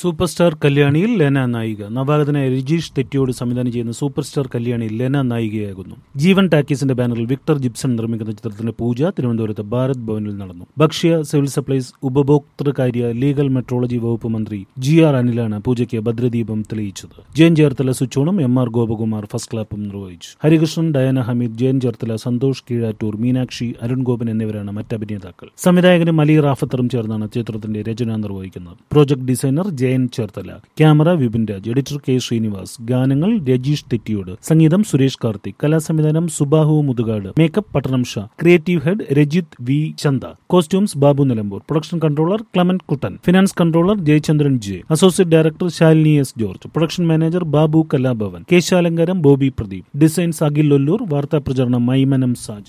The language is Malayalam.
സൂപ്പർ സ്റ്റാർ കല്യാണിയിൽ ലെന നായിക നവാഗതനായ രജീഷ് തെറ്റിയോട് സംവിധാനം ചെയ്യുന്ന സൂപ്പർ സ്റ്റാർ കല്യാണിയിൽ ലെന നായികയാകുന്നു ജീവൻ ടാക്കീസിന്റെ ബാനറിൽ വിക്ടർ ജിപ്സൺ നിർമ്മിക്കുന്ന ചിത്രത്തിന്റെ പൂജ തിരുവനന്തപുരത്ത് ഭാരത് ഭവനിൽ നടന്നു ഭക്ഷ്യ സിവിൽ സപ്ലൈസ് ഉപഭോക്തൃകാര്യ ലീഗൽ മെട്രോളജി വകുപ്പ് മന്ത്രി ജി ആർ അനിലാണ് പൂജയ്ക്ക് ഭദ്രദീപം തെളിയിച്ചത് ജയൻ ചേർത്തല സുച്ചോണും എം ആർ ഗോപകുമാർ ഫസ്റ്റ് ക്ലാപ്പും നിർവഹിച്ചു ഹരികൃഷ്ണൻ ഡയന ഹമീദ് ജയൻ ചേർത്തല സന്തോഷ് കീഴാറ്റൂർ മീനാക്ഷി അരുൺ ഗോപൻ എന്നിവരാണ് മറ്റ് അഭിനേതാക്കൾ സംവിധായകനും അലി റാഫത്തറും ചേർന്നാണ് ചിത്രത്തിന്റെ രചന നിർവഹിക്കുന്നത് project designer Jayan Cherthala camera Vipin Raj editor K Srinivas ഗാനങ്ങൾ രജീഷ് തെറ്റിയോട് സംഗീതം സുരേഷ് കാർത്തിക് കലാസംവിധാനം Subahu Muthukad makeup Pattanam Shah creative head Rajith V ചന്ദ costumes Babu Nilambur production controller Clement Kuttan finance controller Jayachandran J associate director Shalini S George production manager Babu Kalabhavan കേശാലങ്കാരം ബോബി പ്രദീപ് ഡിസൈൻസ് അഖിൽ ലൊല്ലൂർ വാർത്താ പ്രചരണം മൈമനം സാജൻ